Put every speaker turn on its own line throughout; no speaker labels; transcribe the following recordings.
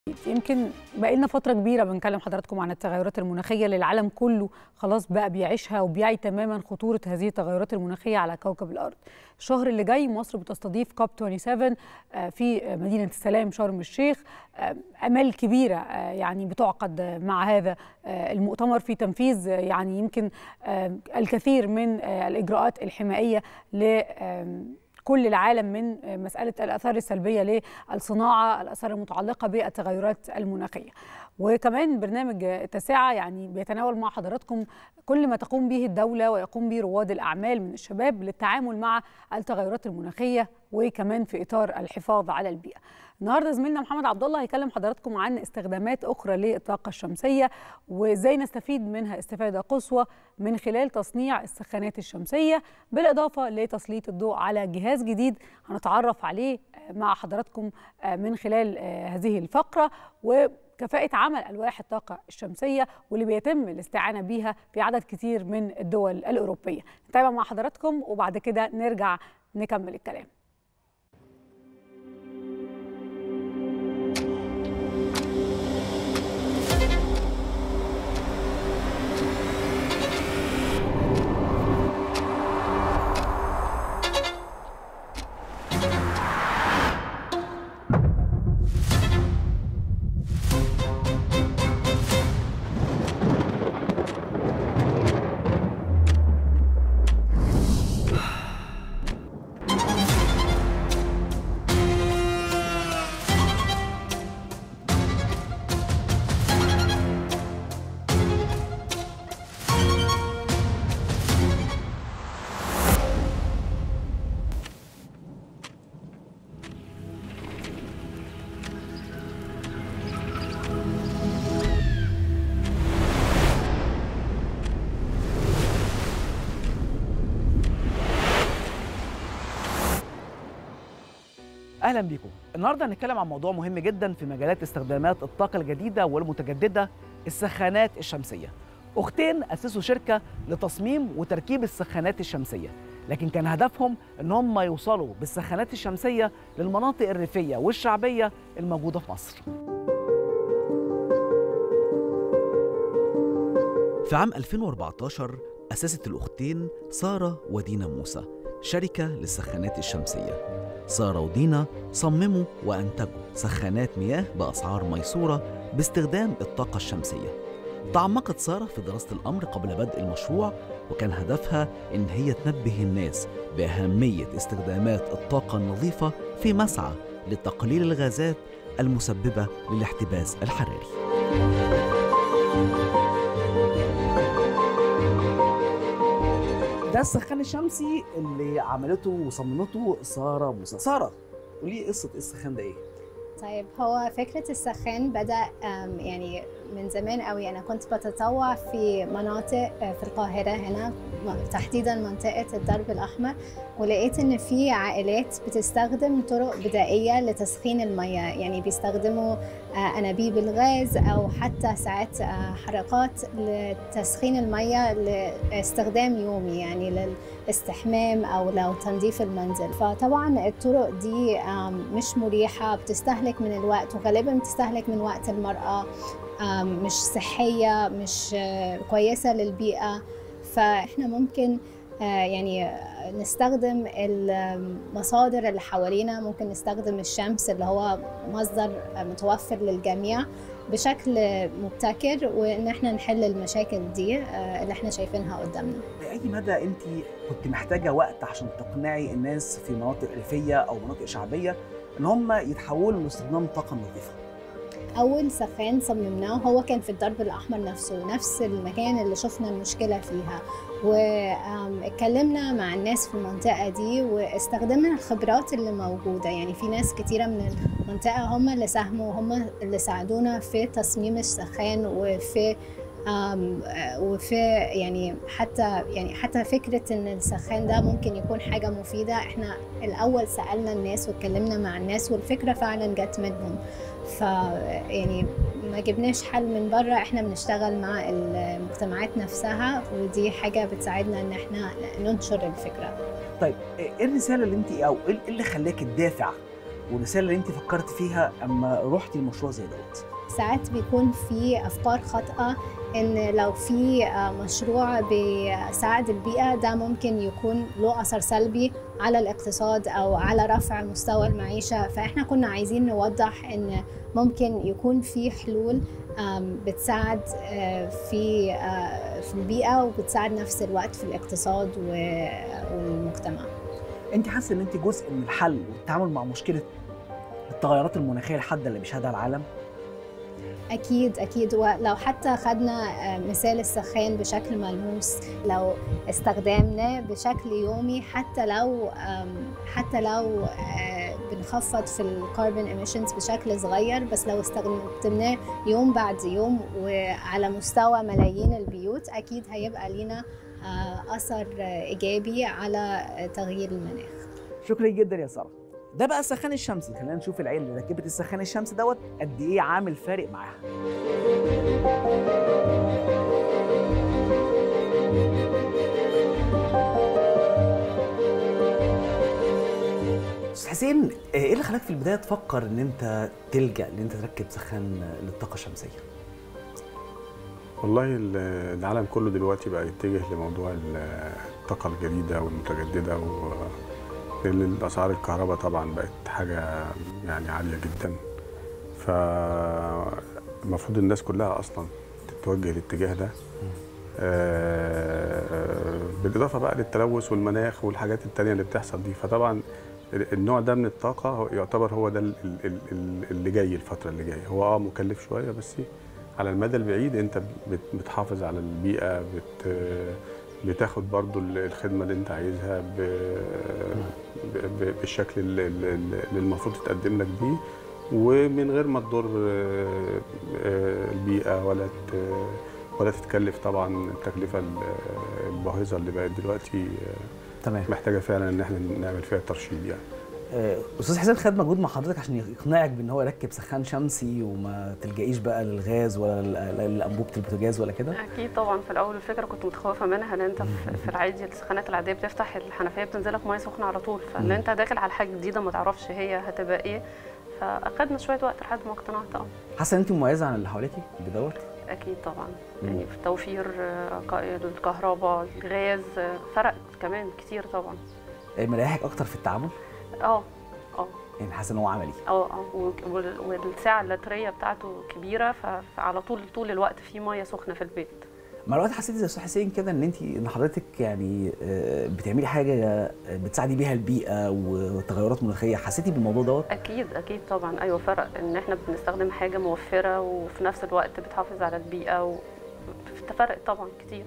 يمكن بقالنا فترة كبيرة بنكلم حضراتكم عن التغيرات المناخية اللي العالم كله خلاص بقى بيعيشها وبيعي تماما خطورة هذه التغيرات المناخية على كوكب الأرض. الشهر اللي جاي مصر بتستضيف كوب 27 في مدينة السلام شرم الشيخ أمال كبيرة يعني بتعقد مع هذا المؤتمر في تنفيذ يعني يمكن الكثير من الإجراءات الحمائية ل كل العالم من مسألة الأثار السلبية للصناعة الأثار المتعلقة بالتغيرات المناخية وكمان برنامج التاسعة يعني بيتناول مع حضراتكم كل ما تقوم به الدولة ويقوم به رواد الأعمال من الشباب للتعامل مع التغيرات المناخية وكمان في إطار الحفاظ على البيئة النهارده زميلنا محمد عبد الله هيكلم حضراتكم عن استخدامات اخرى للطاقه الشمسيه وازاي نستفيد منها استفاده قصوى من خلال تصنيع السخانات الشمسيه بالاضافه لتسليط الضوء على جهاز جديد هنتعرف عليه مع حضراتكم من خلال هذه الفقره و كفاءة عمل ألواح الطاقة الشمسية واللي بيتم الاستعانة بيها في عدد كتير من الدول الأوروبية نتابع مع حضراتكم وبعد كده نرجع نكمل الكلام
اهلا بيكم النهارده هنتكلم عن موضوع مهم جدا في مجالات استخدامات الطاقه الجديده والمتجدده السخانات الشمسيه اختين اسسوا شركه لتصميم وتركيب السخانات الشمسيه لكن كان هدفهم ان هم يوصلوا بالسخانات الشمسيه للمناطق الريفيه والشعبيه الموجوده في مصر
في عام 2014 أسست الأختين سارة ودينا موسى شركة للسخانات الشمسية سارة ودينا صمموا وأنتجوا سخانات مياه بأسعار ميسورة باستخدام الطاقة الشمسية تعمقت سارة في دراسة الأمر قبل بدء المشروع وكان هدفها إن هي تنبه الناس بأهمية استخدامات الطاقة النظيفة في مسعى لتقليل الغازات المسببة للاحتباس الحراري
ده السخان الشمسي اللي عملته وصممته ساره موسى ساره قولي قصه السخان ده ايه
طيب هو فكرة السخان بدأ يعني من زمان قوي أنا كنت بتطوع في مناطق في القاهرة هنا تحديدا منطقة الدرب الأحمر ولقيت إن في عائلات بتستخدم طرق بدائية لتسخين المياه يعني بيستخدموا أنابيب الغاز أو حتى ساعات حركات لتسخين المياه لاستخدام يومي يعني للاستحمام أو لو تنظيف المنزل فطبعا الطرق دي مش مريحة بتستهلك من الوقت وغالبا بتستهلك من وقت المرأة مش صحية مش كويسة للبيئة فإحنا ممكن يعني نستخدم المصادر اللي حوالينا ممكن نستخدم الشمس اللي هو مصدر متوفر للجميع بشكل مبتكر وان احنا نحل المشاكل دي اللي احنا شايفينها قدامنا
لاي مدى انت كنت محتاجه وقت عشان تقنعي الناس في مناطق ريفيه او مناطق شعبيه ان هم يتحولوا لاستخدام الطاقه النظيفه
اول سخان صممناه هو كان في الدرب الاحمر نفسه نفس المكان اللي شفنا المشكله فيها واتكلمنا مع الناس في المنطقه دي واستخدمنا الخبرات اللي موجوده يعني في ناس كتيره من المنطقه هم اللي ساهموا هم اللي ساعدونا في تصميم السخان وفي وفي يعني حتى يعني حتى فكره ان السخان ده ممكن يكون حاجه مفيده احنا الاول سالنا الناس واتكلمنا مع الناس والفكره فعلا جت منهم ف يعني ما جبناش حل من بره احنا بنشتغل مع المجتمعات نفسها ودي حاجه بتساعدنا ان احنا ننشر الفكره
طيب ايه الرساله اللي انت او ايه اللي خلاك الدافع والرساله اللي انت فكرت فيها اما رحتي المشروع زي دوت
ساعات بيكون في افكار خاطئه ان لو في مشروع بيساعد البيئه ده ممكن يكون له اثر سلبي على الاقتصاد او على رفع مستوى المعيشه فاحنا كنا عايزين نوضح ان ممكن يكون في حلول بتساعد في في البيئه وبتساعد نفس الوقت في الاقتصاد والمجتمع
انت حاسه ان انت جزء من الحل والتعامل مع مشكله التغيرات المناخيه الحاده اللي بيشهدها العالم
أكيد أكيد ولو حتى خدنا مثال السخان بشكل ملموس لو استخدمناه بشكل يومي حتى لو حتى لو بنخفض في الكربون ايميشنز بشكل صغير بس لو استخدمناه يوم بعد يوم وعلى مستوى ملايين البيوت أكيد هيبقى لينا أثر إيجابي على تغيير المناخ
شكرا جدا يا ساره ده بقى السخان الشمسي خلينا نشوف العيله اللي ركبت السخان الشمسي دوت قد ايه عامل فارق معاها استاذ حسين ايه اللي خلاك في البدايه تفكر ان انت تلجا ان انت تركب سخان للطاقه الشمسيه
والله العالم كله دلوقتي بقى يتجه لموضوع الطاقه الجديده والمتجدده و لان اسعار الكهرباء طبعا بقت حاجه يعني عاليه جدا فالمفروض الناس كلها اصلا تتوجه الاتجاه ده بالاضافه بقى للتلوث والمناخ والحاجات التانية اللي بتحصل دي فطبعا النوع ده من الطاقه يعتبر هو ده اللي جاي الفتره اللي جايه هو اه مكلف شويه بس على المدى البعيد انت بتحافظ على البيئه بت بتاخد برضو الخدمة اللي انت عايزها بالشكل اللي المفروض تتقدم لك بيه ومن غير ما تضر البيئة ولا ولا تتكلف طبعا التكلفة الباهظة اللي بقت دلوقتي
تمام
محتاجة فعلا ان احنا نعمل فيها ترشيد يعني
استاذ حسين خد مجهود مع حضرتك عشان يقنعك بان هو يركب سخان شمسي وما تلجئيش بقى للغاز ولا لانبوبه البوتاجاز ولا كده
اكيد طبعا في الاول الفكره كنت متخوفه منها ان انت في العادي السخانات العاديه بتفتح الحنفيه بتنزلك ميه سخنه على طول فان انت داخل على حاجه جديده ما تعرفش هي هتبقى ايه فاخدنا شويه وقت لحد ما اقتنعت اه
حاسه ان انت مميزه عن اللي حواليكي بدوت
اكيد طبعا يعني في توفير الكهرباء الغاز فرق كمان كتير طبعا
مريحك اكتر في التعامل
اه اه
يعني حاسه ان هو عملي
اه اه والساعه اللتريه بتاعته كبيره فعلى طول طول الوقت في ميه سخنه في البيت
مع الوقت حسيتي زي استاذ حسين كده ان انت ان حضرتك يعني بتعملي حاجه بتساعدي بيها البيئه والتغيرات المناخيه حسيتي بالموضوع دوت
اكيد اكيد طبعا ايوه فرق ان احنا بنستخدم حاجه موفره وفي نفس الوقت بتحافظ على البيئه و... فرق طبعا كتير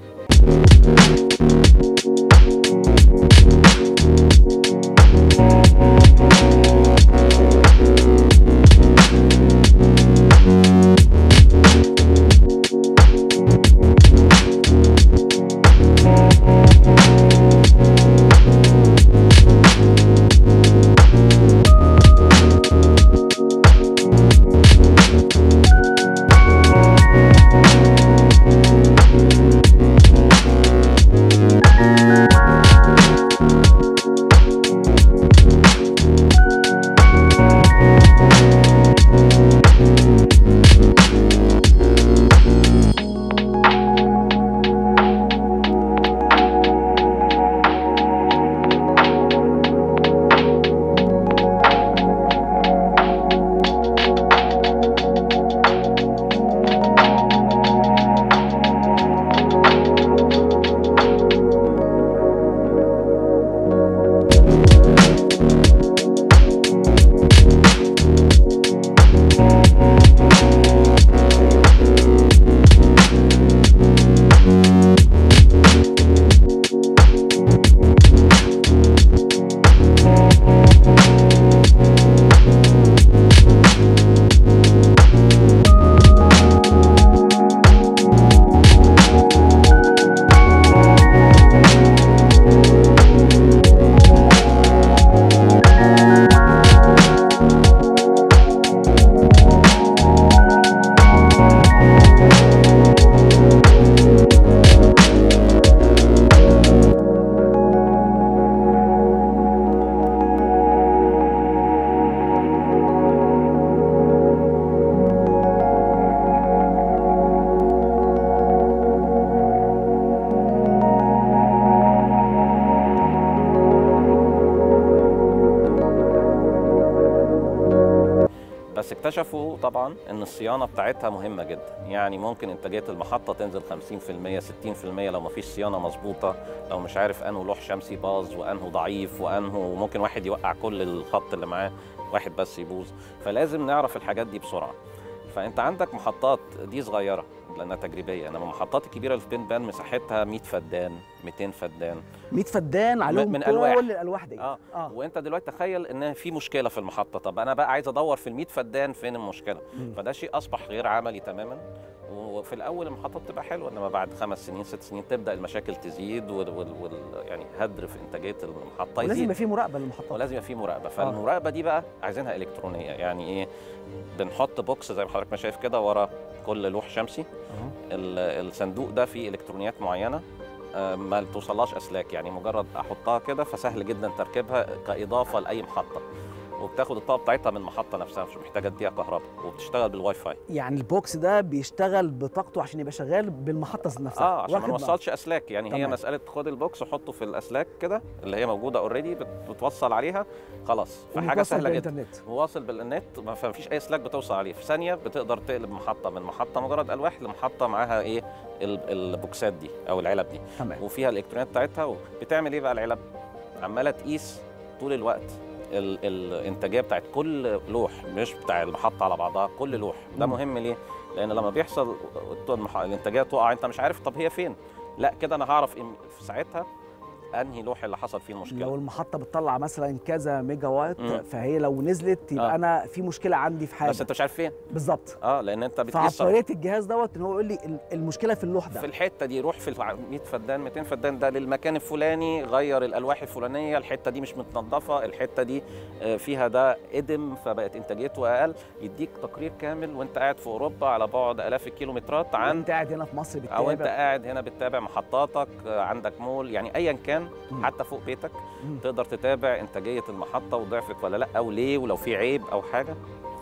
اكتشفوا طبعا ان الصيانه بتاعتها مهمه جدا يعني ممكن انتاجيه المحطه تنزل 50% 60% لو ما فيش صيانه مظبوطه لو مش عارف انه لوح شمسي باظ وانه ضعيف وانه ممكن واحد يوقع كل الخط اللي معاه واحد بس يبوظ فلازم نعرف الحاجات دي بسرعه فانت عندك محطات دي صغيره لانها تجريبيه انما المحطات الكبيره اللي في بين بان مساحتها 100 فدان 200 فدان
100 فدان عليهم
من
كل
ألواح.
الالواح دي
اه
اه
وانت دلوقتي تخيل ان في مشكله في المحطه طب انا بقى عايز ادور في ال100 فدان فين المشكله
مم.
فده شيء اصبح غير عملي تماما وفي الاول المحطه بتبقى حلوه انما بعد خمس سنين ست سنين تبدا المشاكل تزيد وال, وال, وال يعني هدر في انتاجيه المحطه
ولازم
يزيد
يبقى في مراقبه للمحطات
ولازم يبقى في مراقبه فالمراقبه دي بقى عايزينها الكترونيه يعني ايه بنحط بوكس زي ما حضرتك ما شايف كده ورا كل لوح شمسي
أهو.
ال- الصندوق ده فيه الكترونيات معينه آه، ما توصلهاش اسلاك يعني مجرد احطها كده فسهل جدا تركيبها كاضافه لاي محطه وبتاخد الطاقه بتاعتها من المحطه نفسها مش محتاجه تديها كهرباء وبتشتغل بالواي فاي
يعني البوكس ده بيشتغل بطاقته عشان يبقى شغال بالمحطه نفسها
اه عشان ما
واخد بقى.
نوصلش اسلاك يعني هي
تمام.
مساله خد البوكس وحطه في الاسلاك كده اللي هي موجوده اوريدي بتوصل عليها خلاص فحاجه
ومتوصل
سهله جدا
بالإنترنت.
وواصل بالنت ما فيش اي سلاك بتوصل عليه في ثانيه بتقدر تقلب محطه من محطه مجرد الواح لمحطه معاها ايه ال- البوكسات دي او العلب دي
تمام
وفيها الالكترونيات بتاعتها بتعمل ايه بقى العلب عماله تقيس طول الوقت ال- الانتاجيه بتاعت كل لوح مش بتاع المحطه على بعضها كل لوح ده
مم.
مهم ليه لان لما بيحصل المح- الانتاجيه تقع انت مش عارف طب هي فين لا كده انا هعرف إم- في ساعتها انهي لوح اللي حصل فيه المشكله
لو المحطه بتطلع مثلا كذا ميجا وات
مم.
فهي لو نزلت يبقى
آه.
انا في مشكله عندي في حاجه
بس انت مش عارف فين
بالظبط
اه لان انت بتقيس
فعبقريه الجهاز دوت ان هو يقول لي ال- المشكله في اللوح ده
في الحته دي روح في الع- 100 فدان 200 فدان ده للمكان الفلاني غير الالواح الفلانيه الحته دي مش متنظفه الحته دي آه، فيها ده ادم فبقت انتاجيته اقل يديك تقرير كامل وانت قاعد في اوروبا على بعد الاف الكيلومترات عن
انت قاعد هنا في مصر
او انت
بتتابع
قاعد هنا بتتابع محطاتك آه، عندك مول يعني ايا كان
مم.
حتى فوق بيتك
مم.
تقدر تتابع انتاجيه المحطه وضعفت ولا لا او ليه ولو في عيب او حاجه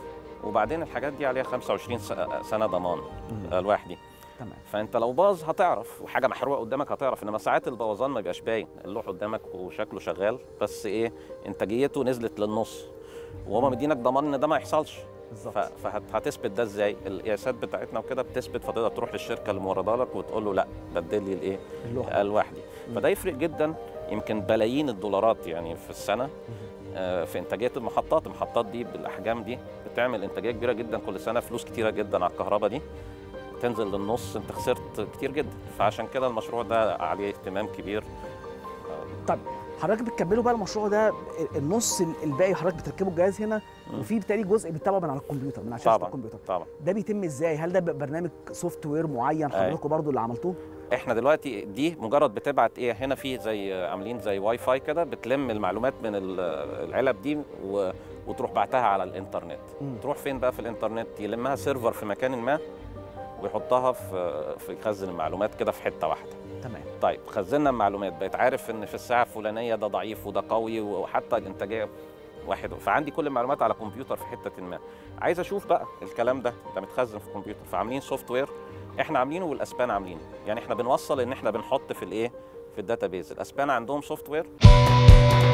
وبعدين الحاجات دي عليها 25 س- سنه ضمان
مم.
الالواح دي
تمام
فانت لو باظ هتعرف وحاجه محروقه قدامك هتعرف انما ساعات البوظان ما بيبقاش باين اللوح قدامك وشكله شغال بس ايه انتاجيته نزلت للنص وهما مدينك ضمان ان ده ما يحصلش
بالظبط
فهتثبت ده ازاي القياسات بتاعتنا وكده بتثبت فتقدر تروح للشركه اللي مورده لك وتقول له لا بدل لي الايه
اللوح
الالواح دي
مم.
فده يفرق جدا يمكن بلايين الدولارات يعني في السنه آه، في انتاجيه المحطات المحطات دي بالاحجام دي بتعمل انتاجيه كبيره جدا كل سنه فلوس كتيره جدا على الكهرباء دي تنزل للنص انت خسرت كتير جدا فعشان كده المشروع ده عليه اهتمام كبير
حضرتك بتكملوا بقى المشروع ده النص الباقي حضرتك بتركبوا الجهاز هنا
مم.
وفي بالتالي جزء بيتابع من على الكمبيوتر من على شاشه
طبعا
الكمبيوتر
طبعا
ده بيتم ازاي هل ده برنامج سوفت وير معين
أيوة.
حضراتكم برضو اللي عملتوه
احنا دلوقتي دي مجرد بتبعت ايه هنا في زي عاملين زي واي فاي كده بتلم المعلومات من ال- العلب دي و... وتروح بعتها على الانترنت
مم.
تروح فين بقى في الانترنت يلمها سيرفر في مكان ما ويحطها في في يخزن المعلومات كده في حته واحده
تمام
طيب خزنا المعلومات بقيت عارف ان في الساعه الفلانيه ده ضعيف وده قوي وحتى الانتاجيه واحد فعندي كل المعلومات على كمبيوتر في حته ما عايز اشوف بقى الكلام ده ده متخزن في الكمبيوتر فعاملين سوفت وير احنا عاملينه والاسبان عاملينه يعني احنا بنوصل ان احنا بنحط في الايه في الداتابيز الاسبان عندهم سوفت وير